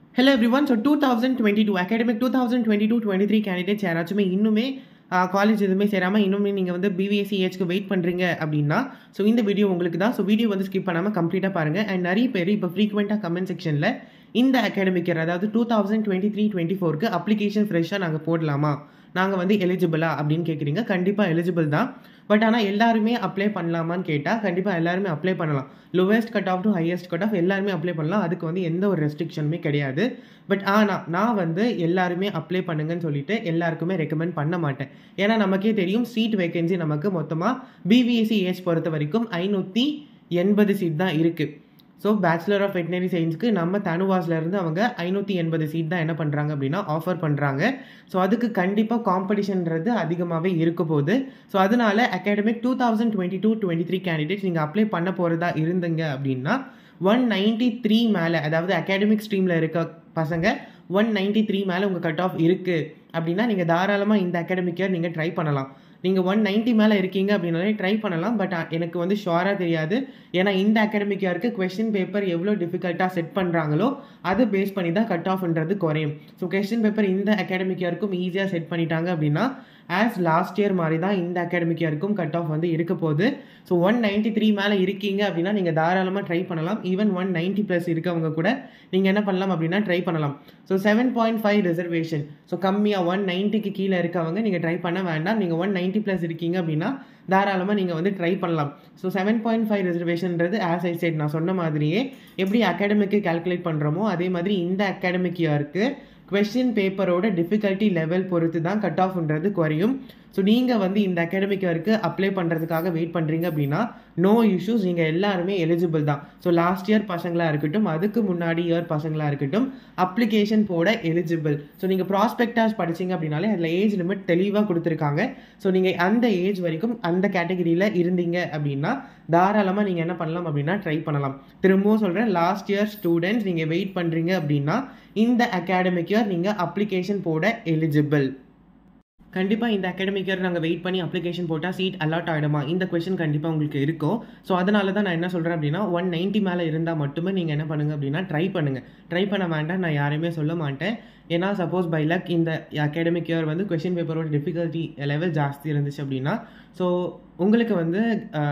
hello everyone so two thousand twenty two academic two thousand twenty two twenty three candidates யாராச்சுமே இன்னுமே college எதுவுமே சேராமல் இன்னுமே நீங்கள் வந்து பிவிஎஸ்சி ஏஜ்க்கு வெயிட் பண்ணுறீங்க அப்படின்னா ஸோ இந்த வீடியோ உங்களுக்கு தான் ஸோ வீடியோ வந்து ஸ்கிப் பண்ணாமல் கம்ப்ளீட்டாக பாருங்கள் அண்ட் நிறைய பேர் இப்போ ஃப்ரீக்வெண்ட்டாக கமெண்ட் செக்ஷனில் இந்த அகாடமிக் இயர் அதாவது two thousand twenty three twenty ஃபோருக்கு அப்ளிகேஷன் ஃப்ரெஷ்ஷாக நாங்கள் போடலாமா நாங்கள் வந்து எலிஜிபிளா அப்படின்னு கேட்குறீங்க கண்டிப்பாக எலிஜிபிள் தான் பட் ஆனால் எல்லாருமே அப்ளை பண்ணலாமான்னு கேட்டால் கண்டிப்பாக எல்லாருமே அப்ளை பண்ணலாம் lowest cut off to highest cut off எல்லாருமே அப்ளை பண்ணலாம் அதுக்கு வந்து எந்த ஒரு ரெஸ்ட்ரிக்ஷனுமே கிடையாது பட் ஆனால் நான் வந்து எல்லாருமே அப்ளை பண்ணுங்கன்னு சொல்லிட்டு எல்லாருக்குமே ரெக்கமெண்ட் பண்ண மாட்டேன் ஏன்னா நமக்கே தெரியும் சீட் வேகன்சி நமக்கு மொத்தமாக பிவிஎஸ்சி ஏஜ் பொறுத்த வரைக்கும் ஐநூற்றி எண்பது சீட் தான் இருக்குது ஸோ பேச்சுலர் ஆஃப் வெட்டினரி சயின்ஸ்க்கு நம்ம தனுவாஸ்லேருந்து அவங்க ஐநூற்றி எண்பது சீட் தான் என்ன பண்ணுறாங்க அப்படின்னா ஆஃபர் பண்ணுறாங்க ஸோ அதுக்கு கண்டிப்பாக காம்படிஷன்றது அதிகமாகவே இருக்க போகுது ஸோ அதனால academic two thousand twenty two twenty three candidates நீங்கள் அப்ளை பண்ண போகிறதா இருந்தீங்க அப்படின்னா ஒன் நைன்ட்டி த்ரீ மேலே அதாவது அகாடமிக் ஸ்ட்ரீமில் இருக்க பசங்க ஒன் நைன்ட்டி த்ரீ மேலே உங்கள் கட் ஆஃப் இருக்குது அப்படின்னா நீங்கள் தாராளமாக இந்த அகாடமிக் இயர் நீங்கள் ட்ரை பண்ணலாம் நீங்கள் ஒன் நைன்ட்டி மேலே இருக்கீங்க அப்படின்னாலே ட்ரை பண்ணலாம் பட் எனக்கு வந்து ஷுவராக தெரியாது ஏன்னா இந்த அகாடமிக் இயருக்கு கொஸ்டின் பேப்பர் எவ்வளோ டிஃபிகல்ட்டாக செட் பண்ணுறாங்களோ அதை பேஸ் பண்ணி தான் கட் ஆஃப்ன்றது குறையும் ஸோ கொஸ்டின் பேப்பர் இந்த அகாடமிக் இயருக்கும் ஈஸியாக செட் பண்ணிட்டாங்க அப்படின்னா ஆஸ் லாஸ்ட் இயர் மாதிரி தான் இந்த அகாடமிக் இயருக்கும் கட் ஆஃப் வந்து இருக்க போகுது ஸோ ஒன் நைன்ட்டி த்ரீ மேலே இருக்கீங்க அப்படின்னா நீங்கள் தாராளமாக ட்ரை பண்ணலாம் ஈவன் ஒன் நைன்ட்டி ப்ளஸ் இருக்கவங்க கூட நீங்கள் என்ன பண்ணலாம் அப்படின்னா ட்ரை பண்ணலாம் so seven point five reservation so கம்மியாக ஒன் நைன்ட்டிக்கு கீழே இருக்கவங்க நீங்கள் ட்ரை பண்ண வேண்டாம் நீங்கள் ஒன் நைன்ட்டி ப்ளஸ் இருக்கீங்க அப்படின்னா தாராளமாக நீங்கள் வந்து ட்ரை பண்ணலாம் ஸோ செவன் பாயிண்ட் ஃபைவ் ரிசர்வேஷன்றது ஆஸ் ஐ சைட் நான் சொன்ன மாதிரியே எப்படி அகாடமிக்கு கால்குலேட் பண்ணுறோமோ அதே மாதிரி இந்த அகாடமிக் இயருக்கு கொஸ்டின் பேப்பரோட டிஃபிகல்ட்டி லெவல் பொறுத்து தான் கட் ஆஃப்ன்றது குறையும் ஸோ நீங்கள் வந்து இந்த அகாடமிக் இயருக்கு அப்ளை பண்ணுறதுக்காக வெயிட் பண்ணுறீங்க அப்படின்னா நோ இஷ்யூஸ் நீங்கள் எல்லாருமே எலிஜிபிள் தான் ஸோ லாஸ்ட் இயர் பசங்களாக இருக்கட்டும் அதுக்கு முன்னாடி இயர் பசங்களாக இருக்கட்டும் அப்ளிகேஷன் போட எலிஜிபிள் ஸோ நீங்கள் ப்ராஸ்பெக்டாஸ் படிச்சிங்க அப்படின்னாலே அதில் ஏஜ் லிமிட் தெளிவாக கொடுத்துருக்காங்க ஸோ நீங்கள் அந்த ஏஜ் வரைக்கும் அந்த கேட்டகரியில் இருந்தீங்க அப்படின்னா தாராளமாக நீங்கள் என்ன பண்ணலாம் அப்படின்னா ட்ரை பண்ணலாம் திரும்பவும் சொல்கிறேன் லாஸ்ட் இயர் ஸ்டூடெண்ட்ஸ் நீங்கள் வெயிட் பண்ணுறீங்க அப்படின்னா இந்த அகாடமிக் இயர் நீங்கள் அப்ளிகேஷன் போட எலிஜிபிள் கண்டிப்பாக இந்த அகாடமிக் இயர் நாங்கள் வெயிட் பண்ணி அப்ளிகேஷன் போட்டால் சீட் அலாட் ஆகிடுமா இந்த கொஷின் கண்டிப்பாக உங்களுக்கு இருக்கும் ஸோ அதனால தான் நான் என்ன சொல்கிறேன் அப்படின்னா ஒன் நைன்ட்டி மேலே இருந்தால் மட்டுமே நீங்கள் என்ன பண்ணுங்கள் அப்படின்னா ட்ரை பண்ணுங்கள் ட்ரை பண்ண வேண்டாம் நான் யாரையுமே சொல்ல மாட்டேன் ஏன்னா சப்போஸ் பை லக் இந்த அகாடமிக் இயர் வந்து கொஷின் பேப்பரோட டிஃபிகல்ட்டி லெவல் ஜாஸ்தி இருந்துச்சு அப்படின்னா ஸோ உங்களுக்கு வந்து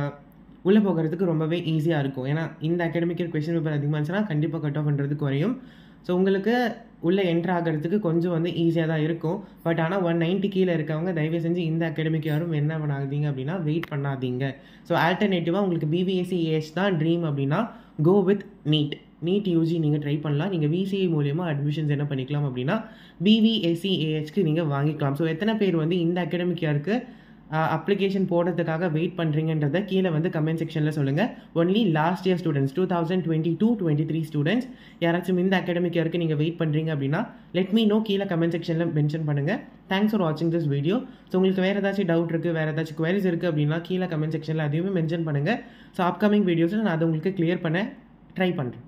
உள்ளே போகிறதுக்கு ரொம்பவே ஈஸியாக இருக்கும் ஏன்னா இந்த அகாடமிக் இயர் கொஷின் பேப்பர் அதிகமாக இருந்துச்சுன்னா கண்டிப்பாக கட் ஆஃப் பண்ணுறது குறையும் ஸோ உங்களுக்கு உள்ளே என்ட்ரு ஆகிறதுக்கு கொஞ்சம் வந்து ஈஸியாக தான் இருக்கும் பட் ஆனால் ஒன் நைன்ட்டி கீழே இருக்கவங்க தயவு செஞ்சு இந்த அகாடமிக் யாரும் என்ன பண்ணாதீங்க அப்படின்னா வெயிட் பண்ணாதீங்க ஸோ ஆல்டர்னேட்டிவாக உங்களுக்கு பிபிஎஸ்சி ஏஎஸ் தான் ட்ரீம் அப்படின்னா go with NEET NEET UG நீங்கள் ட்ரை பண்ணலாம் நீங்கள் விசிஐ மூலியமாக அட்மிஷன்ஸ் என்ன பண்ணிக்கலாம் அப்படின்னா பிவிஎஸ்சி ஏஹெச்க்கு நீங்கள் வாங்கிக்கலாம் ஸோ எத்தனை பேர் வந்து இந்த அகாடமிக் இயருக்கு அப்ளிகேஷன் போடுறதுக்காக வெயிட் பண்ணுறீங்கன்றத கீழே வந்து கமெண்ட் செக்ஷனில் சொல்லுங்கள் only last year students two thousand twenty two twenty three students யாராச்சும் இந்த அகாடமிக் இயருக்கு நீங்கள் வெயிட் பண்ணுறீங்க அப்படின்னா லெட் மீ நோ கீழே கமெண்ட் செக்ஷனில் மென்ஷன் பண்ணுங்கள் தேங்க்ஸ் ஃபார் வாட்சிங் திஸ் வீடியோ ஸோ உங்களுக்கு வேறு ஏதாச்சும் டவுட் இருக்குது வேறு ஏதாச்சும் குவரிஸ் இருக்குது அப்படின்னா கீழே கமெண்ட் செக்ஷனில் அதையுமே மென்ஷன் பண்ணுங்கள் ஸோ அப்கமிங் வீடியோஸில் நான் அதை உங்களுக்கு கிளியர் பண்ண ட்ரை பண்ணுறேன்